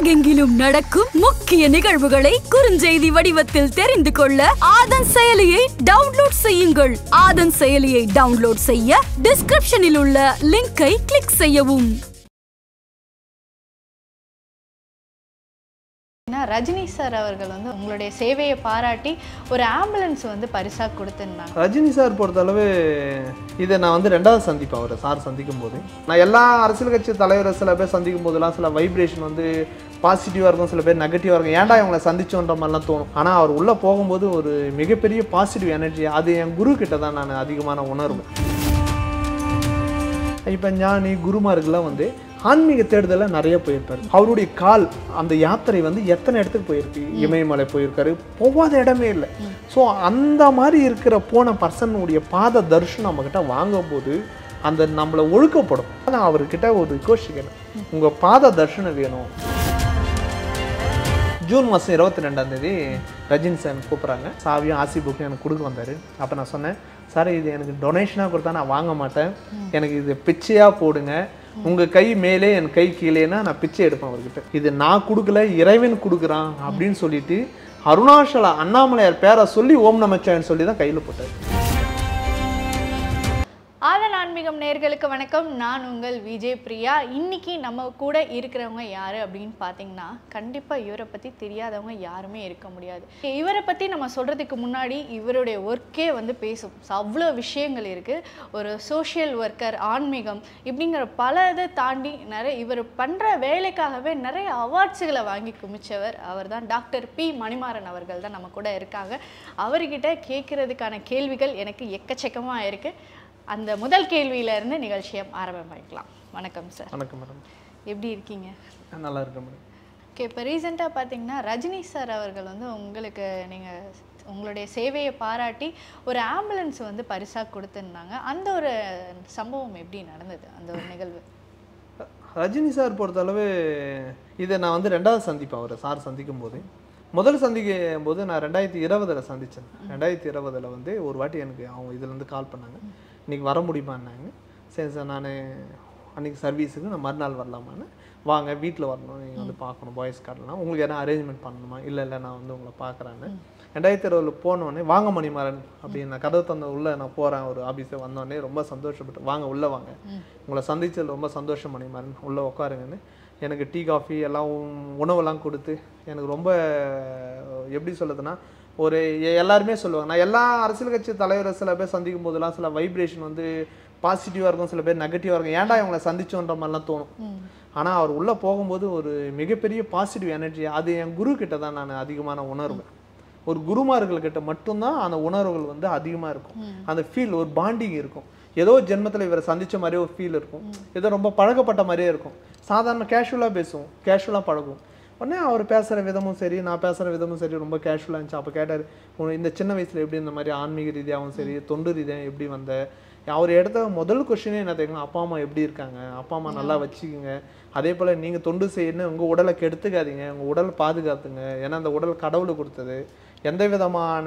உலகெங்கிலும் நடக்கும் முக்கிய நிகழ்வுகளை குறுஞ்செய்தி வடிவத்தில் தெரிந்து கொள்ள ஆதன் செயலியை டவுன்லோட் செய்யுங்கள் ஆதன் செயலியை டவுன்லோட் செய்ய டிஸ்கிரிப்ஷனில் உள்ள லிங்கை கிளிக் செய்யவும் ஏன்னா ரஜினி சார் அவர்கள் வந்து உங்களுடைய சேவையை பாராட்டி ஒரு ஆம்புலன்ஸ் வந்து பரிசா கொடுத்திருந்தாங்க ரஜினி சார் பொறுத்தளவு இதை நான் வந்து ரெண்டாவது சந்திப்பேன் அவரை சார் சந்திக்கும் போது நான் எல்லா அரசியல் கட்சி தலைவரை சில பேர் சந்திக்கும் போதெல்லாம் சில வைப்ரேஷன் வந்து பாசிட்டிவாக இருக்கும் சில பேர் நெகட்டிவாக இருக்கும் ஏன்டா இவங்களை சந்திச்சோன்ற மாதிரிலாம் தோணும் ஆனால் அவர் உள்ளே போகும்போது ஒரு மிகப்பெரிய பாசிட்டிவ் எனர்ஜி அது என் குரு கிட்ட தான் நான் அதிகமான உணர்வு இப்போ ஞானி குருமார்கள்லாம் வந்து ஆன்மீக தேடுதலில் நிறைய போயிருப்பாரு அவருடைய கால் அந்த யாத்திரை வந்து எத்தனை இடத்துக்கு போயிருக்கு இமயமலை போயிருக்காரு போகாத இடமே இல்லை ஸோ அந்த மாதிரி இருக்கிற போன பர்சனுடைய பாத தரிசனம் நம்மக்கிட்ட வாங்கும்போது அந்த நம்மளை ஒழுக்கப்படும் நான் அவர்கிட்ட ஒரு ரிக்வஸ்ட் கேட்டேன் உங்கள் பாத தரிசனம் வேணும் ஜூன் மாதம் இருபத்தி ரெண்டாம் தேதி ரஜினி சார் கூப்பிட்றாங்க சாவியும் ஆசி புக்கும் எனக்கு கொடுக்க வந்தார் அப்போ நான் சொன்னேன் சார் இது எனக்கு டொனேஷனாக கொடுத்தா நான் வாங்க மாட்டேன் எனக்கு இது பிச்சையாக போடுங்க உங்கள் கை மேலே என் கை கீழேனா நான் பிச்சை எடுப்பேன் அவர்கிட்ட இது நான் கொடுக்கல இறைவன் கொடுக்குறான் அப்படின்னு சொல்லிட்டு அருணாச்சல அண்ணாமலையார் பேரை சொல்லி ஓம் நமச்சிவாயன் சொல்லி தான் கையில் போட்டார் ஆதன் ஆன்மீகம் நேர்களுக்கு வணக்கம் நான் உங்கள் விஜய் பிரியா இன்னைக்கு நம்ம கூட இருக்கிறவங்க யாரு அப்படின்னு பார்த்தீங்கன்னா கண்டிப்பா இவரை பத்தி தெரியாதவங்க யாருமே இருக்க முடியாது இவரை பத்தி நம்ம சொல்றதுக்கு முன்னாடி இவருடைய ஒர்க்கே வந்து பேசும் So, அவ்வளோ விஷயங்கள் இருக்கு ஒரு சோஷியல் ஒர்க்கர் ஆன்மீகம் இப்படிங்கிற பல இதை தாண்டி நிறைய இவர் பண்ற வேலைக்காகவே நிறைய அவார்ட்ஸுகளை வாங்கி குமிச்சவர் அவர் தான் டாக்டர் பி மணிமாறன் அவர்கள் தான் நம்ம கூட இருக்காங்க அவர்கிட்ட கேட்கறதுக்கான கேள்விகள் எனக்கு எக்கச்சக்கமா இருக்கு அந்த முதல் கேள்வியில இருந்து நிகழ்ச்சியை ஆரம்பிக்கலாம் வணக்கம் சார் வணக்கம் மேடம் எப்படி இருக்கீங்க நல்லா இருக்கேன் மேடம் ஓகே இப்போ ரீசெண்டாக பார்த்தீங்கன்னா ரஜினி சார் அவர்கள் வந்து உங்களுக்கு நீங்கள் உங்களுடைய சேவையை பாராட்டி ஒரு ஆம்புலன்ஸ் வந்து பரிசாக கொடுத்துருந்தாங்க அந்த ஒரு சம்பவம் எப்படி நடந்தது அந்த ஒரு நிகழ்வு ரஜினி சார் பொறுத்தளவு இதை நான் வந்து ரெண்டாவது சந்திப்பேன் அவரை சார் சந்திக்கும் போது முதல் சந்திக்கும் போது நான் ரெண்டாயிரத்தி இருபதில் சந்தித்தேன் ரெண்டாயிரத்தி இருபதில் வந்து ஒரு வாட்டி எனக்கு அவங்க இதுலேருந்து கால் பண்ணாங்க இன்னைக்கு வர முடியுமான்னாங்க சரி சார் நான் அன்றைக்கி சர்வீஸுக்கு நான் மறுநாள் வரலாமான்னு வாங்க வீட்டில் வரணும் நீங்கள் வந்து பார்க்கணும் பாய்ஸ் கார்டெலாம் உங்களுக்கு எதனா அரேஞ்ச்மெண்ட் பண்ணணுமா இல்லை இல்லை நான் வந்து உங்களை பார்க்குறேன்னு ரெண்டாயிரத்தி இருபதில் போனோடனே வாங்க மணிமாறன் அப்படின்னு நான் கதவு தந்த உள்ளே நான் போகிறேன் ஒரு ஆஃபீஸை வந்தோடனே ரொம்ப சந்தோஷப்பட்டு வாங்க உள்ளே வாங்க உங்களை சந்திச்சதுல ரொம்ப சந்தோஷம் மணிமாறன் உள்ளே உட்காருங்கன்னு எனக்கு டீ காஃபி எல்லாம் உ- உணவெல்லாம் கொடுத்து எனக்கு ரொம்ப எப்படி சொல்லுதுன்னா ஒரு எ- எல்லாருமே சொல்லுவாங்க நான் எல்லா அரசியல் கட்சி தலைவரை சில பேர் சந்திக்கும் போதெல்லாம் சில வைப்ரேஷன் வந்து பாசிட்டிவாக இருக்கும் சில பேர் நெகட்டிவாக இருக்கும் ஏன்டா இவங்களை சந்திச்சோன்ற மாதிரிலாம் தோணும் ஆனால் அவர் உள்ளே போகும்போது ஒரு மிகப்பெரிய பாசிட்டிவ் எனர்ஜி அது என் குரு கிட்ட தான் நான் அதிகமான உணர்வு ஒரு குருமார்கள்கிட்ட மட்டும்தான் அந்த உணர்வுகள் வந்து அதிகமாக இருக்கும் அந்த ஃபீல் ஒரு பாண்டிங் இருக்கும் ஏதோ ஜென்மத்தில் இவரை சந்திச்ச மாதிரியே ஒரு ஃபீல் இருக்கும் ஏதோ ரொம்ப பழக்கப்பட்ட மாதிரியே இருக்கும் சாதாரண கேஷுவலாக பேசுவோம் கேஷுவலாக பழகும் உடனே அவர் பேசுகிற விதமும் சரி நான் பேசுகிற விதமும் சரி ரொம்ப கேஷுவலாக இருந்துச்சு அப்போ கேட்டார் உனக்கு இந்த சின்ன வயசில் எப்படி இந்த மாதிரி ஆன்மீக ரீதியாகவும் சரி தொண்டு ரீதியாக எப்படி வந்த அவர் எடுத்த முதல் கொஷினே என்ன தெரியுங்களா அப்பா அம்மா எப்படி இருக்காங்க அப்பா அம்மா நல்லா வச்சுக்கோங்க அதே போல் நீங்கள் தொண்டு செய்யணும் உங்கள் உடலை கெடுத்துக்காதீங்க உங்கள் உடலை பாதுகாத்துங்க ஏன்னா அந்த உடல் கடவுள் கொடுத்தது எந்த விதமான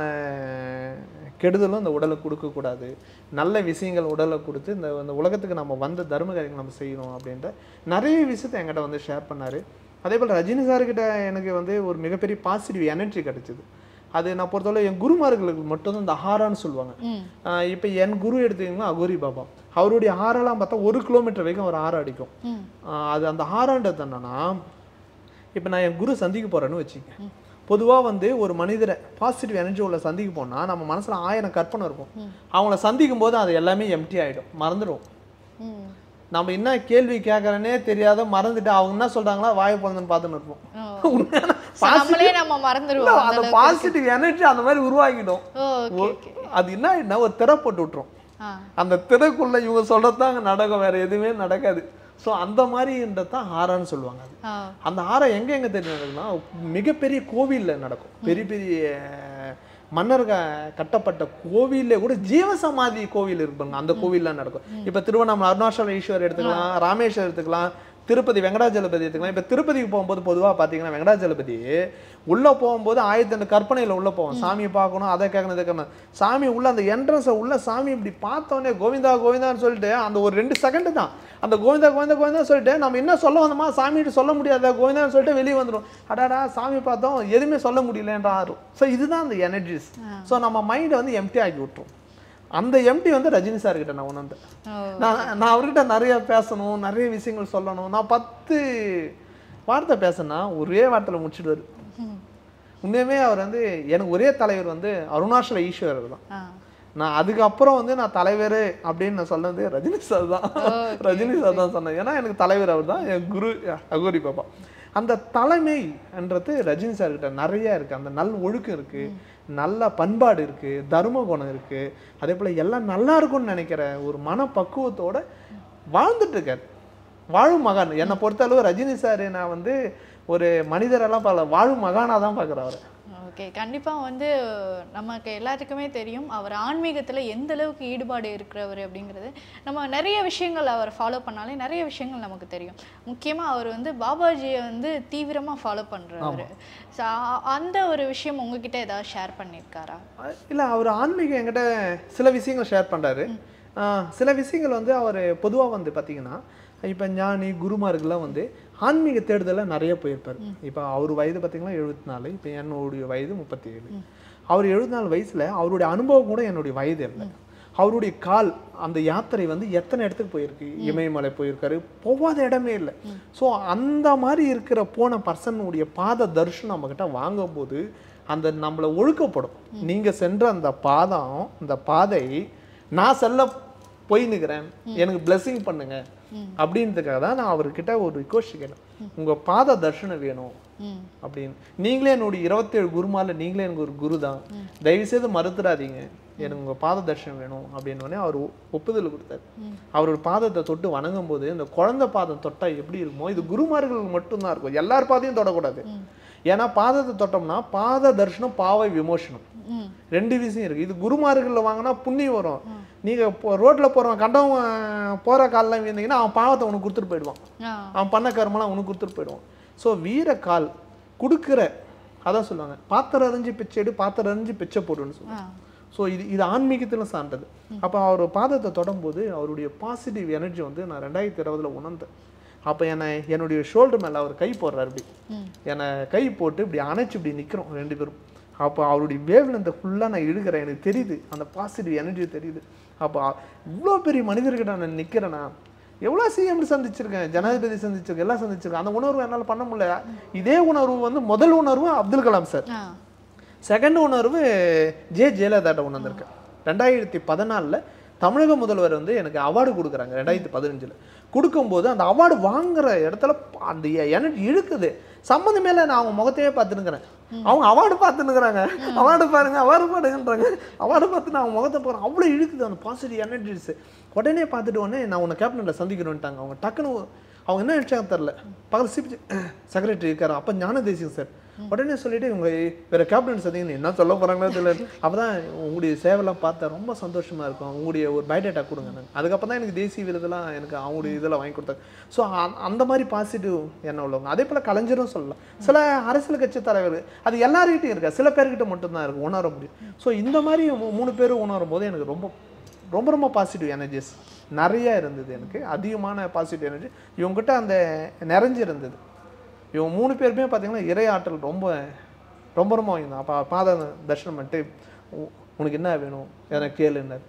கெடுதலும் இந்த உடலுக்கு கொடுக்கக்கூடாது நல்ல விஷயங்கள் உடலை கொடுத்து இந்த இந்த உலகத்துக்கு நம்ம வந்த தர்ம காரியங்கள் நம்ம செய்யணும் அப்படின்ற நிறைய விஷயத்தை என்கிட்ட வந்து ஷேர் பண்ணார் அதே போல் ரஜினி சார்கிட்ட எனக்கு வந்து ஒரு மிகப்பெரிய பாசிட்டிவ் எனர்ஜி கிடச்சிது அது நான் பொறுத்தவரை என் குருமார்களுக்கு மட்டும்தான் இந்த ஹாரான்னு சொல்லுவாங்க ஆஹ் இப்போ என் குரு எடுத்தீங்கன்னா அகோரி பாபா அவருடைய ஹாரெல்லாம் பார்த்தா ஒரு கிலோமீட்டர் வரைக்கும் அவர் ஹாரம் அடிக்கும் ஆஹ் அது அந்த ஹாரான்றது என்னன்னா இப்போ நான் என் குரு சந்திக்க போறேன்னு வச்சுக்க பொதுவாக வந்து ஒரு மனிதரை பாசிட்டிவ் எனர்ஜி உள்ள சந்திக்க போனா நம்ம மனசுல ஆயிரம் கற்பனை இருக்கும் அவங்கள சந்திக்கும் போது அது எல்லாமே எம்டி ஆயிடும் மறந்துடும் ம் நம்ம என்ன கேள்வி கேட்கறேனே தெரியாத மறந்துட்டு அவங்க என்ன சொல்றாங்களா வாயை பிறந்துன்னு பார்த்துன்னு இருப்போம் உண்மையான So, நம்மளே நம்ம மறந்துடுவோம் இல்ல, அந்த பாசிட்டிவ் எனர்ஜி அந்த மாதிரி உருவாக்கிடும் ஓகே ஒரு- அது என்ன ஆயிடுனா ஒரு திரை போட்டு விட்டுரும் ஆ அந்த திரைக்குள்ள இவங்க சொல்றது தான் அங்க நடக்கும் வேற எதுவுமே நடக்காது ஸோ அந்த மாதிரின்றது தான் ஹாரான்னு சொல்லுவாங்க அது ஆ அந்த ஆரம் எங்க எங்க தெரியும் நடக்குதுன்னா மிகப்பெரிய கோவில்ல நடக்கும் பெரிய பெரிய மன்னர் க- கட்டப்பட்ட கோவில்ல கூட ஜீவசமாதி கோவில் இருப்பாங்க அந்த கோவில்ல நடக்கும் இப்ப திருவண்ணாமலை அருணாச்சல ஈஸ்வர் எடுத்துக்கலாம் ராமேஸ்வரம் எடுத்துக்கலாம் திருப்பதி வெங்கடாஜலபதி எடுத்துக்கலாம் இப்போ திருப்பதிக்கு போகும்போது பொதுவாக பார்த்தீங்கன்னா வெங்கடாஜலபதி உள்ளே போகும்போது ஆயிரத்தி ரெண்டு கற்பனையில் உள்ளே போவோம் சாமியை பார்க்கணும் அதை கேட்கணும் இதை கேட்கணும் சாமி உள்ள அந்த என்ட்ரன்ஸை உள்ள சாமி இப்படி பார்த்தோன்னே கோவிந்தா கோவிந்தான்னு சொல்லிட்டு அந்த ஒரு ரெண்டு செகண்டு தான் அந்த கோவிந்தா கோவிந்தா கோவிந்தா சொல்லிட்டு நம்ம என்ன சொல்ல வந்தோமா சாமிகிட்ட சொல்ல முடியாதா கோவிந்தான்னு சொல்லிட்டு வெளியே வந்துடும் அடாடா சாமி பார்த்தோம் எதுவுமே சொல்ல முடியலன்ற ஆறும் ஸோ இதுதான் அந்த எனர்ஜிஸ் ஸோ நம்ம மைண்டை வந்து எம்டி ஆக்கி விட்டுரும் அந்த எம்டி வந்து ரஜினி சார் கிட்ட நான் உணர்ந்தேன் ஓ நான் நான் அவர்கிட்ட நிறைய பேசணும் நிறைய விஷயங்கள் சொல்லணும் நான் பத்து வார்த்தை பேசினா ஒரே வார்த்தையில் முடிச்சிடுவார் உண்மையுமே அவர் வந்து எனக்கு ஒரே தலைவர் வந்து அருணாச்சல ஈஸ்வரர் தான் ஆ நான் அதுக்கப்புறம் வந்து நான் தலைவர் அப்படின்னு நான் சொன்னது ரஜினி சார் தான் ரஜினி சார் தான் சொன்னேன் ஏன்னா எனக்கு தலைவர் அவர் தான் என் குரு அகோரி பாப்பா அந்த தலைமைன்றது ரஜினி சார் கிட்ட நிறைய இருக்கு அந்த நல் ஒழுக்கம் இருக்கு நல்ல பண்பாடு இருக்கு தர்ம குணம் இருக்கு அதே போல எல்லாம் நல்லா இருக்கும்னு நினைக்கிற ஒரு மனப்பக்குவத்தோட வாழ்ந்துட்டு இருக்காரு வாழும் மகான் என்னை பொறுத்தளவு ரஜினி சார் நான் வந்து ஒரு மனிதரெல்லாம் பல வாழும் மகானா தான் பார்க்குறேன் அவரை ஓகே கண்டிப்பாக வந்து நமக்கு எல்லாத்துக்குமே தெரியும் அவர் ஆன்மீகத்தில் எந்த அளவுக்கு ஈடுபாடு இருக்கிறவர் அப்படிங்கிறது நம்ம நிறைய விஷயங்கள் அவர் ஃபாலோ பண்ணாலே நிறைய விஷயங்கள் நமக்கு தெரியும் முக்கியமாக அவர் வந்து பாபாஜியை வந்து தீவிரமாக ஃபாலோ பண்ணுறவர் ஸோ அந்த ஒரு விஷயம் உங்ககிட்ட ஏதாவது ஷேர் பண்ணியிருக்காரா இல்லை அவர் ஆன்மீகம் என்கிட்ட சில விஷயங்கள் ஷேர் பண்ணுறாரு சில விஷயங்கள் வந்து அவர் பொதுவாக வந்து பார்த்தீங்கன்னா இப்போ ஞானி குருமார்கள்லாம் வந்து ஆன்மீக தேடுதலில் நிறைய போயிருப்பார் இப்போ அவர் வயது பார்த்தீங்கன்னா எழுபத்தி நாலு இப்போ என்னுடைய வயது முப்பத்தி ஏழு அவர் எழுபத்தி நாலு வயசில் அவருடைய அனுபவம் கூட என்னுடைய வயது இல்லை அவருடைய கால் அந்த யாத்திரை வந்து எத்தனை இடத்துக்கு போயிருக்கு இமயமலை போயிருக்காரு போகாத இடமே இல்லை ஸோ அந்த மாதிரி இருக்கிற போன பர்சனுடைய பாத தரிசனம் நம்மக்கிட்ட வாங்கும்போது அந்த நம்மளை ஒழுக்கப்படும் நீங்க சென்ற அந்த பாதம் அந்த பாதை நான் செல்ல போய் நிற்கிறேன் எனக்கு blessing பண்ணுங்க அப்படின்றதுக்காக தான் நான் அவர்கிட்ட ஒரு ரிக்வஸ்ட் கேட்டேன் உங்க பாத தர்ஷனம் வேணும் ம் அப்படின்னு நீங்களே என்னுடைய இருபத்தேழு குருமால நீங்களே எனக்கு ஒரு குரு தான் தயவு செய்து மறுத்துறாதீங்க எனக்கு உங்க பாத தர்ஷனம் வேணும் அப்படின்னு உடனே அவர் ஒ- ஒப்புதல் கொடுத்தாரு அவரோட பாதத்தை தொட்டு வணங்கும் போது இந்த குழந்தை பாதம் தொட்டா எப்படி இருக்குமோ இது குருமார்களுக்கு மட்டும்தான் இருக்கும் எல்லார் பாதையும் தொடக்கூடாது ஏன்னா பாதத்தை தொட்டோம்னா பாத தர்ஷனம் பாவை விமோசனம் ம் ரெண்டு விஷயம் இருக்கு இது குருமார்களில் வாங்கினா புண்ணியம் வரும் நீங்க இப்போ ரோட்ல போறவன் கண்டவன் போற காலில் இருந்தீங்கன்னா அவன் பாவத்தை உனக்கு கொடுத்துட்டு போயிடுவான் ஆ அவன் பண்ண கர்மலாம் உனக்கு கொடுத்துட்டு போயிடுவான் ஸோ வீரக்கால் கொடுக்குற அதான் சொல்லுவாங்க பாத்திரம் அறிஞ்சு பிச்சை எடு பாத்திரம் அறிஞ்சு பிச்சை போடுன்னு சொல்லுவாங்க ஆ ஸோ இது இது ஆன்மீகத்திலும் சார்ந்தது அப்போ அவர் பாதத்தை தொடும்போது அவருடைய பாசிட்டிவ் எனர்ஜி வந்து நான் ரெண்டாயிரத்தி இருபதுல உணர்ந்தேன் அப்போ என்னை என்னுடைய ஷோல்டர் மேலே அவர் கை போடுறாரு இப்படி ம் என்னை கை போட்டு இப்படி அணைச்சு இப்படி நிற்கிறோம் ரெண்டு பேரும் அப்போ அவருடைய வேவ்ல இந்த ஃபுல்லாக நான் இழுக்கிறேன் எனக்கு தெரியுது அந்த பாசிட்டிவ் எனர்ஜி தெரியுது அப்போ இவ்வளோ பெரிய மனிதர்கிட்ட நான் நிற்கிறேன்னா எவ்வளோ சிஎம் சந்திச்சிருக்கேன் ஜனாதிபதி சந்திச்சிருக்கேன் எல்லாம் சந்திச்சிருக்கேன் அந்த உணர்வு என்னால் பண்ண முடியல இதே உணர்வு வந்து முதல் உணர்வு அப்துல் கலாம் சார் ஆ செகண்ட் உணர்வு ஜே ஜெயலலிதாட்ட உணர்ந்திருக்கேன் ரெண்டாயிரத்தி பதினாலில் தமிழக முதல்வர் வந்து எனக்கு அவார்டு கொடுக்குறாங்க ரெண்டாயிரத்தி பதினஞ்சில் கொடுக்கும்போது அந்த அவார்டு வாங்குற இடத்துல ப- அந்த எனர்ஜி இழுக்குது சம்மந்தமே இல்லை நான் அவங்க முகத்தையே பார்த்துனுக்குறேன் அவங்க அவார்டு பார்த்துனுக்குறாங்க அவார்டு பாருங்க அவார்டு பாருங்கன்றாங்க அவார்டு பார்த்து நான் அவங்க முகத்தை போகிறேன் அவ்வளோ இழுக்குது அந்த பாசிட்டிவ் எனர்ஜிஸ் உடனே பார்த்துட்டு உடனே நான் உன்னை கேப்டனில் சந்திக்கணுன்ட்டாங்க அவங்க டக்குன்னு அவங்க என்ன நினச்சாங்க தெரில பக்கத்தில் சிபி செக்ரட்டரி இருக்காரு அப்போ ஞான தேசியம் சார் உடனே சொல்லிட்டு இவங்க வேற கேப்டன் சந்திங்க என்ன சொல்ல போறாங்களோ தெரியல அப்பதான் உங்களுடைய சேவைலாம் பார்த்தா ரொம்ப சந்தோஷமா இருக்கும் உங்களுடைய ஒரு பயோடேட்டா கொடுங்க நான் அதுக்கப்புறம் தான் எனக்கு தேசிய விருதெல்லாம் எனக்கு அவங்களுடைய இதெல்லாம் வாங்கி கொடுத்தாங்க ஸோ அந்த மாதிரி பாசிட்டிவ் என்ன உள்ளவங்க அதே போல கலைஞரும் சொல்லலாம் சில அரசியல் கட்சி தலைவர் அது எல்லார்கிட்டையும் இருக்கா சில பேர்கிட்ட மட்டும்தான் இருக்கு உணர முடியும் ஸோ இந்த மாதிரி மூ- மூணு பேரும் உணரும் போது எனக்கு ரொம்ப ரொம்ப ரொம்ப பாசிட்டிவ் எனர்ஜிஸ் நிறைய இருந்தது எனக்கு அதிகமான பாசிட்டிவ் எனர்ஜி இவங்ககிட்ட அந்த நிறைஞ்சு இருந்தது இவங்க மூணு பேருமே பார்த்தீங்கன்னா இறை ஆற்றல் ரொம்ப ரொம்ப ரொம்ப வாங்கியிருந்தான் அப்போ பாத தர்ஷனம் பண்ணிட்டு "உ- உனக்கு என்ன வேணும் எதனா கேளுன்னாரு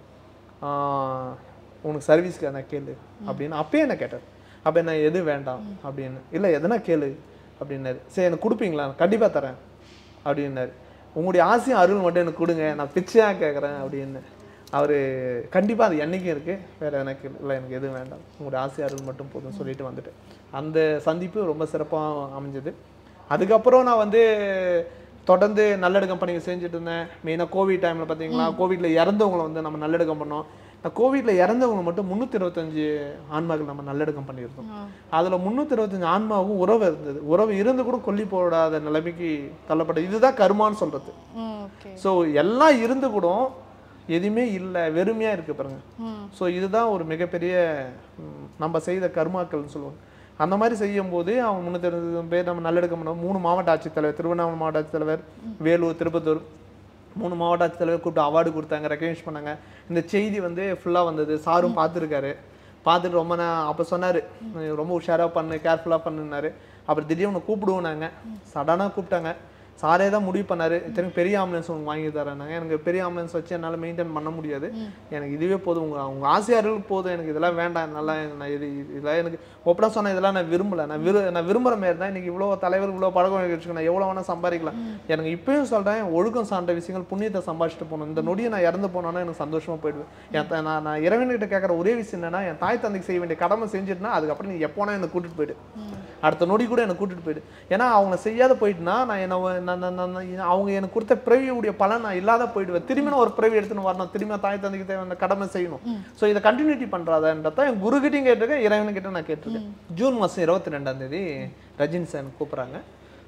"ஆஹ், உனக்கு சர்வீஸ்க்கு எதனா கேளு அப்படின்னு அப்பயே என்ன கேட்டார் அப்போ என்ன எது வேண்டாம் அப்படின்னு இல்லை எதனா கேளு அப்படின்னாரு சரி எனக்கு கொடுப்பீங்களா கண்டிப்பாக தரேன் அப்படின்னாரு உங்களுடைய ஆசையும் அருள் மட்டும் எனக்கு கொடுங்க நான் பிச்சையாக கேட்குறேன் அப்படின்னு அவர் கண்டிப்பாக அது என்னைக்கும் இருக்குது வேறு எனக்கு இல்லை எனக்கு எதுவும் வேண்டாம் உங்களுடைய ஆசை அருள் மட்டும் போதும் சொல்லிட்டு வந்துட்டு அந்த சந்திப்பு ரொம்ப சிறப்பாக அமைஞ்சது அதுக்கப்புறம் நான் வந்து தொடர்ந்து நல்லடக்கம் பணிகள் செஞ்சுட்டு இருந்தேன் மெயினாக கோவிட் டைமில் பார்த்தீங்களா கோவிட்ல இறந்தவங்களை வந்து நம்ம நல்லடக்கம் பண்ணோம் நான் கோவிட்ல இறந்தவங்க மட்டும் முந்நூற்றி இருபத்தஞ்சு ஆன்மாக்கள் நம்ம நல்லடக்கம் பண்ணியிருந்தோம் அதில் முந்நூற்றி இருபத்தஞ்சு ஆன்மாவுக்கும் உறவு இருந்தது உறவு இருந்து கூட கொல்லி போடாத நிலைமைக்கு தள்ளப்பட்டது இதுதான் கர்மான்னு சொல்றது ஓகே ஸோ எல்லாம் இருந்து கூட எதுவுமே இல்லை வெறுமையா இருக்கு பாருங்க ம் ஸோ இதுதான் ஒரு மிகப்பெரிய ம், நம்ம செய்த கர்மாக்கள்னு சொல்லுவாங்க அந்த மாதிரி செய்யும்போது அவங்க முன்னூத்தி பேர் நம்ம நல்லெடுக்க முடியும் மூணு மாவட்ட ஆட்சித்தலைவர் திருவண்ணாமலை மாவட்ட ஆட்சித்தலைவர் வேலூர் திருப்பத்தூர் மூணு மாவட்ட ஆட்சித்தலைவர் கூப்பிட்டு அவார்டு கொடுத்தாங்க ரெக்கக்னைஸ் பண்ணாங்க இந்த செய்தி வந்து ஃபுல்லாக வந்தது சாரும் பார்த்துருக்காரு பார்த்துட்டு ரொம்ப நான் அப்போ சொன்னார் ரொம்ப உஷாராக பண்ணு கேர்ஃபுல்லாக பண்ணுனாரு அப்புறம் திடீர்னு உன்னை கூப்பிடுவோம் நாங்கள் சடனாக கூப்பிட்டாங்க சாரே தான் முடிவு பண்ணாரு இத்தனை பெரிய ஆம்புலன்ஸ் உங்களுக்கு வாங்கி தரேன்னாங்க எனக்கு பெரிய ஆம்புலன்ஸ் வச்சு என்னால் மெயின்டைன் பண்ண முடியாது எனக்கு இதுவே போதும் உங்க உங்க ஆசையார்களுக்கு போதும் எனக்கு இதெல்லாம் வேண்டாம் நல்லா நான் இது இதெல்லாம் எனக்கு ஒப்படா சொன்ன இதெல்லாம் நான் விரும்பல நான் விரு நான் விரும்புகிற மாதிரி தான் இன்னைக்கு இவ்வளோ தலைவர் இவ்வளோ பழக்கம் வச்சுக்கணும் நான் எவ்வளோ வேணால் சம்பாதிக்கலாம் எனக்கு இப்பயும் சொல்கிறேன் ஒழுக்கம் சார்ந்த விஷயங்கள் புண்ணியத்தை சம்பாதிச்சுட்டு போகணும் இந்த நொடியை நான் இறந்து போனோன்னா எனக்கு சந்தோஷமா போயிடுவேன் என் த- நான் நான் இறைவன்கிட்ட கேட்குற ஒரே விஷயம் என்னன்னா என் தாய் தந்தைக்கு செய்ய வேண்டிய கடமை செஞ்சுட்டுனா அதுக்கப்புறம் நீ எப்போனா என்னை கூட்டிட்டு போயிடு அடுத்த நொடி கூட என்னை கூட்டிட்டு போயிடு ஏன்னா அவங்க செய்யாத போயிட்டுனா நான் என்ன நான் நான் நான் நான் அவங்க எனக்கு கொடுத்த பிறவியுடைய பலன் நான் இல்லாத போயிடுவேன் திரும்பி நான் ஒரு பிறவி எடுத்துன்னு வரணும் திரும்பி தாய் தந்தைக்கு தேவையான கடமை செய்யணும் ஸோ இதை கண்டினியூட்டி பண்றாதான்றத என் குரு கிட்டையும் கேட்டிருக்கேன் இறைவன்கிட்ட நான் கேட்டிருக்கேன் ஜூன் மாதம் இருபத்தி ரெண்டாம் தேதி ரஜினி சார் எனக்கு கூப்பிட்றாங்க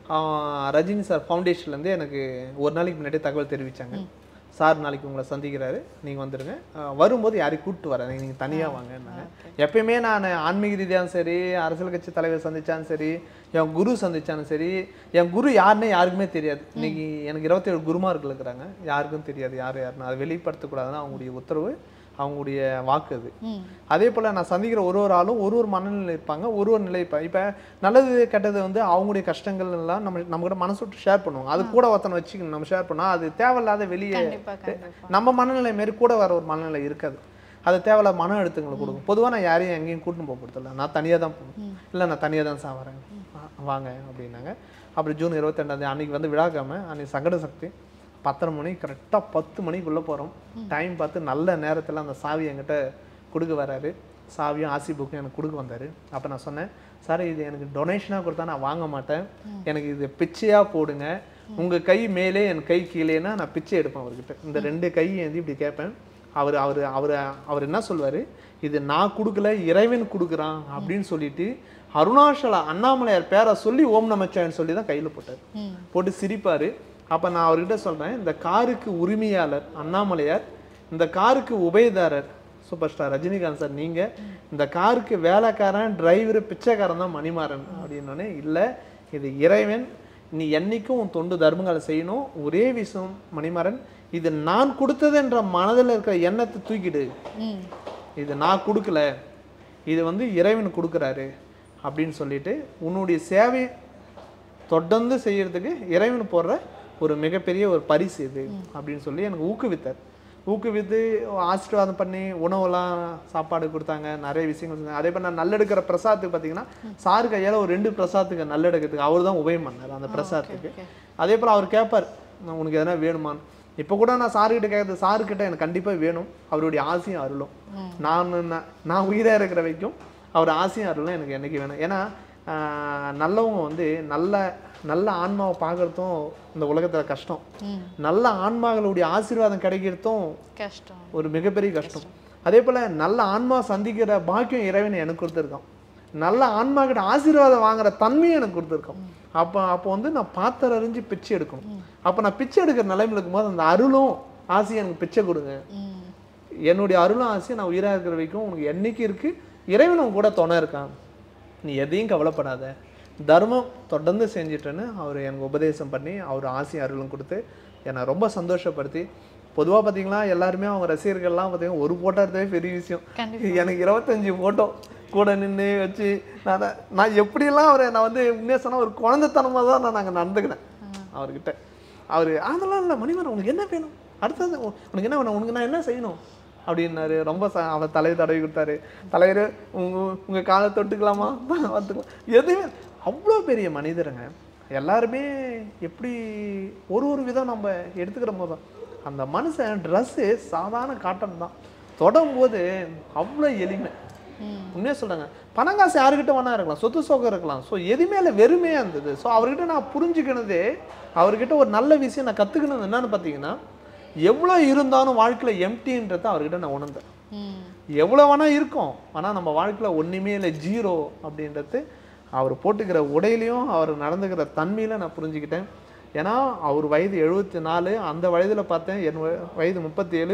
ரஜினி சார் ஃபவுண்டேஷன்லேருந்து எனக்கு ஒரு நாளைக்கு முன்னாடி தகவல் தெரிவிச்சாங்க சார் நாளைக்கு உங்களை சந்திக்கிறாரு நீங்கள் வந்துடுங்க ஆஹ் வரும்போது யாரையும் கூப்பிட்டு வரேன் நீங்கள் தனியாக வாங்கன்னாங்க எப்பயுமே நான் ஆன்மீக ரீதியாலும் சரி அரசியல் கட்சி தலைவர் சந்திச்சாலும் சரி என் குரு சந்திச்சாலும் சரி என் குரு யாருன்னே யாருக்குமே தெரியாது இன்னைக்கு எனக்கு இருபத்தேழு குருமார்கள் இருக்கிறாங்க யாருக்கும் தெரியாது யார் யாருன்னு அதை வெளிப்படுத்தக்கூடாதுன்னு அவங்களுடைய உத்தரவு அவங்களுடைய வாக்கு அது ம் அதே போல் நான் சந்திக்கிற ஒரு ஒரு ஆளும் ஒரு ஒரு மனநிலை இருப்பாங்க ஒரு ஒரு நிலை இருப்பாங்க இப்போ நல்லது கெட்டது வந்து அவங்களுடைய கஷ்டங்கள் எல்லாம் நம்ம நம்ம கூட மனசு விட்டு ஷேர் பண்ணுவோம் அது கூட ஒருத்தனை வச்சுக்கணும் நம்ம ஷேர் பண்ணால் அது தேவையில்லாத வெளியே கண்டிப்பா கண்டிப்பா நம்ம மனநிலை மாரி கூட வர ஒரு மனநிலை இருக்காது அது தேவையில்ல மன அழுத்தங்களை கொடுக்கும் பொதுவாக நான் யாரையும் எங்கேயும் கூட்டின்னு போக கொடுத்தல நான் தனியாக தான் போகணும் இல்லை நான் தனியாக தான் சார் வரேன் ஆ, வாங்க அப்படின்னாங்க அப்புறம் ஜூன் இருபத்தெண்டாந்தேதி அன்னைக்கு வந்து விழாக்காம அன்னைக்கு சங்கட சக்தி பத்தரை மணி கரெக்டாக பத்து மணிக்குள்ளே போகிறோம் டைம் பார்த்து நல்ல நேரத்தில் அந்த சாவி என்கிட்ட கொடுக்க வராரு சாவியும் ஆசி புக்கும் எனக்கு கொடுக்க வந்தார் அப்போ நான் சொன்னேன் சார் இது எனக்கு டொனேஷனாக கொடுத்தா நான் வாங்க மாட்டேன் எனக்கு இது பிச்சையாக போடுங்க உங்கள் கை மேலே என் கை கீழேனா நான் பிச்சை எடுப்பேன் அவர்கிட்ட இந்த ரெண்டு கை ஏந்தி இப்படி கேட்பேன் அவர் அவர் அவர் அவர் என்ன சொல்வார் இது நான் கொடுக்கல இறைவன் கொடுக்குறான் அப்படின்னு சொல்லிட்டு அருணாச்சல அண்ணாமலையார் பேரை சொல்லி ஓம் நமச்சிவாயன்னு சொல்லி தான் கையில் போட்டார் ம் போட்டு சிரிப்பார் அப்போ நான் அவர்கிட்ட சொல்கிறேன் இந்த காருக்கு உரிமையாளர் அண்ணாமலையார் இந்த காருக்கு உபயதாரர் சூப்பர் ஸ்டார் ரஜினிகாந்த் சார் நீங்கள் இந்த காருக்கு வேலைக்காரன் டிரைவர் பிச்சைக்காரன் தான் மணிமாறன் அப்படின்னோடனே இல்லை இது இறைவன் நீ என்னைக்கும் உன் தொண்டு தர்மங்களை செய்யணும் ஒரே விஷயம் மணிமாறன் இது நான் கொடுத்ததுன்ற மனதில் இருக்கிற எண்ணத்தை தூக்கிடு ம் இது நான் கொடுக்கல இது வந்து இறைவன் கொடுக்குறாரு அப்படின்னு சொல்லிட்டு உன்னுடைய சேவை தொடர்ந்து செய்யறதுக்கு இறைவன் போடுற ஒரு மிகப்பெரிய ஒரு பரிசு இது அப்படின்னு சொல்லி எனக்கு ஊக்குவித்தார் ஊக்குவித்து ஆசீர்வாதம் பண்ணி உணவெல்லாம் சாப்பாடு கொடுத்தாங்க நிறைய விஷயங்கள் செஞ்சாங்க அதே போல் நான் நல்லெடுக்கிற பிரசாத்துக்கு பார்த்தீங்கன்னா சாரு கையால் ஒரு ரெண்டு பிரசாத்துக்கு நல்லெடுக்கிறதுக்கு அவர் தான் உபயம் பண்ணார் அந்த பிரசாத்துக்கு okay. அதே போல் அவர் கேட்பார் "நான் உனக்கு எதனா வேணுமான்னு இப்போ கூட நான் சாருக்கிட்ட கேட்குறது சாருக்கிட்ட எனக்கு கண்டிப்பாக வேணும் அவருடைய ஆசையும் அருளும் நான் நான் நான் உயிராக இருக்கிற வரைக்கும் அவர் ஆசையும் அருளும் எனக்கு என்னைக்கு வேணும் ஏன்னா ஆஹ், நல்லவங்க வந்து நல்ல நல்ல ஆன்மாவை பார்க்குறதும் இந்த உலகத்தில் கஷ்டம் ம் நல்ல ஆன்மாக்களுடைய ஆசீர்வாதம் கிடைக்கிறதும் கஷ்டம் ஒரு மிகப்பெரிய கஷ்டம் அதே போல் நல்ல ஆன்மா சந்திக்கிற பாக்கியம் இறைவன் எனக்கு கொடுத்துருக்கான் நல்ல ஆன்மா கிட்ட ஆசீர்வாதம் வாங்குற தன்மையும் எனக்கு கொடுத்துருக்கான் அப்போ அப்போ வந்து நான் பாத்திரம் அறிஞ்சு பிச்சை எடுக்கணும் அப்போ நான் பிச்சை எடுக்கிற நிலைமையில இருக்கும்போது அந்த அருளும் ஆசையும் எனக்கு பிச்சை கொடுங்க ம் என்னுடைய அருளும் ஆசையும் நான் உயிராக இருக்கிற வரைக்கும் உனக்கு என்னைக்கு இருக்கு இறைவன் உன் கூட துணை இருக்கான் நீ எதையும் கவலைப்படாத தர்மம் தொடர்ந்து செஞ்சிட்டேன்னு அவர் எனக்கு உபதேசம் பண்ணி அவர் ஆசையும் அருளும் கொடுத்து என்னை ரொம்ப சந்தோஷப்படுத்தி பொதுவாக பார்த்தீங்களா எல்லாருமே அவங்க ரசிகர்கள்லாம் பார்த்தீங்கன்னா ஒரு ஃபோட்டோ எடுத்தவே பெரிய விஷயம் கண்டிப்பா. எனக்கு இருபத்தஞ்சி ஃபோட்டோ கூட நின்று வச்சு நான் அதை- நான் எப்படியெல்லாம் அவரை நான் வந்து உண்மையாக சொன்னால் ஒரு குழந்தைத்தனமாக தான் நான் நாங்கள் நடந்துக்கினேன் அவர்கிட்ட அவர் அதெல்லாம் இல்லை மணிவரன் உனக்கு என்ன வேணும் அடுத்தது உ- உனக்கு என்ன வேணும் உனக்கு நான் என்ன செய்யணும் அப்படின்னாரு ரொம்ப ச அவர் தலையை தடவி கொடுத்தாரு தலைவர் உங்க உங்க காலை தொட்டுக்கலாமா பார்த்துக்கலாம் எதுவுமே அவ்வளோ பெரிய மனிதருங்க எல்லாருமே எப்படி ஒரு ஒரு விதம் நம்ம எடுத்துக்கிற போது தான் அந்த மனுஷன் ட்ரெஸ்ஸு சாதாரண காட்டன் தான் தொடும்போது அவ்வளோ எளிமை ம் உண்மையாக சொல்றாங்க பணம் காசு யாருக்கிட்ட வேணா இருக்கலாம் சொத்து சோகம் இருக்கலாம் ஸோ எதுவுமே இல்லை வெறுமையாக இருந்தது ஸோ அவர்கிட்ட நான் புரிஞ்சுக்கினதே அவர்கிட்ட ஒரு நல்ல விஷயம் நான் கற்றுக்கினது என்னன்னு பார்த்தீங்கன்னா எவ்வளோ இருந்தாலும் வாழ்க்கையில் எம்டின்றத அவர்கிட்ட நான் உணர்ந்தேன் ம் எவ்வளோ வேணால் இருக்கும் ஆனால் நம்ம வாழ்க்கையில் ஒன்றுமே இல்லை ஜீரோ அப்படின்றது அவர் போட்டுக்கிற உடையிலையும் அவர் நடந்துக்கிற தன்மையில நான் புரிஞ்சுக்கிட்டேன் ஏன்னா அவர் வயது எழுபத்தி நாலு அந்த வயதில் பார்த்தேன் என் வ- வயது முப்பத்தி ஏழு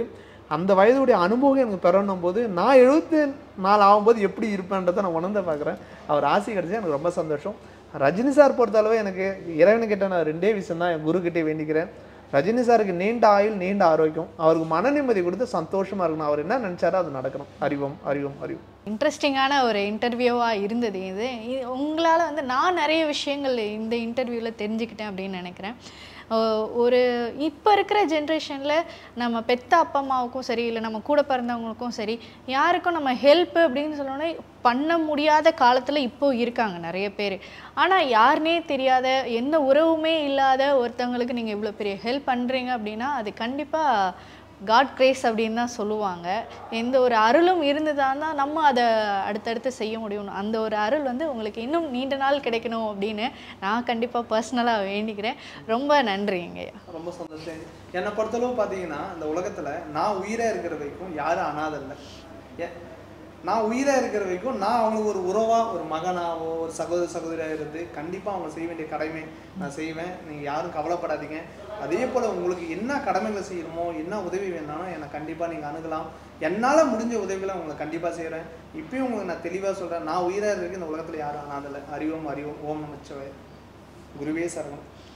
அந்த வயதுடைய அனுபவம் எனக்கு பெறணும் போது நான் எழுபத்தி நாலு ஆகும்போது எப்படி இருப்பேன்றதை நான் உணர்ந்து பார்க்குறேன் அவர் ஆசை கிடைச்சா எனக்கு ரொம்ப சந்தோஷம் ரஜினி சார் பொறுத்தளவு எனக்கு இறைவனுக்கிட்ட நான் ரெண்டே விஷயம் தான் என் குருக்கிட்டே வேண்டிக்கிறேன் ரஜினி சாருக்கு நீண்ட ஆயுள் நீண்ட ஆரோக்கியம் அவருக்கு மன நிம்மதி கொடுத்து சந்தோஷமா இருக்கணும் அவர் என்ன நினைச்சாரோ அது நடக்கணும் அறிவோம் அறிவோம் அறிவோம் இன்ட்ரெஸ்டிங்கான ஒரு இன்டர்வியூவாக இருந்தது இது இது உங்களால் வந்து நான் நிறைய விஷயங்கள் இந்த இன்டர்வியூவில் தெரிஞ்சுக்கிட்டேன் அப்படின்னு நினைக்கிறேன் அஹ் ஒரு இப்போ இருக்கிற ஜென்ரேஷனில் நம்ம பெத்த அப்பா அம்மாவுக்கும் சரி இல்லை நம்ம கூட பிறந்தவங்களுக்கும் சரி யாருக்கும் நம்ம ஹெல்ப் அப்படின்னு சொன்னோன்னே பண்ண முடியாத காலத்தில் இப்போ இருக்காங்க நிறைய பேர் ஆனால் யாருனே தெரியாத எந்த உறவுமே இல்லாத ஒருத்தவங்களுக்கு நீங்கள் இவ்வளோ பெரிய ஹெல்ப் பண்ணுறீங்க அப்படின்னா அது கண்டிப்பாக காட் கிரேஸ் அப்படின்னு தான் சொல்லுவாங்க எந்த ஒரு அருளும் இருந்ததால் தான் நம்ம அதை அடுத்தடுத்து செய்ய முடியும் அந்த ஒரு அருள் வந்து உங்களுக்கு இன்னும் நீண்ட நாள் கிடைக்கணும் அப்படின்னு நான் கண்டிப்பாக பர்சனலாக வேண்டிக்கிறேன் ரொம்ப நன்றிங்கய்யா ரொம்ப சந்தோஷம் என்னை பொறுத்தளவு பார்த்தீங்கன்னா இந்த உலகத்துல நான் உயிரா இருக்கிற வரைக்கும் யாரும் அனாதை இல்லை ஏ- நான் உயிரா இருக்கிற வரைக்கும் நான் அவங்களுக்கு ஒரு உறவா ஒரு மகனாவோ ஒரு சகோதர சகோதரியாக இருந்து கண்டிப்பா அவங்க செய்ய வேண்டிய கடமை நான் செய்வேன் நீங்க யாரும் கவலைப்படாதீங்க அதே போல உங்களுக்கு என்ன கடமைகள் செய்யணுமோ என்ன உதவி வேணாலும் என்னை கண்டிப்பா நீங்க அணுகலாம் என்னால முடிஞ்ச உதவிகளை உங்களுக்கு கண்டிப்பா செய்றேன் இப்பயும் உங்களுக்கு நான் தெளிவா சொல்றேன் நான் உயிரா இருக்க இந்த உலகத்துல யாரும் அனாதை இல்லை அறிவோம் அறிவோம் ஓம் நமச்சிவாய குருவே சரணம்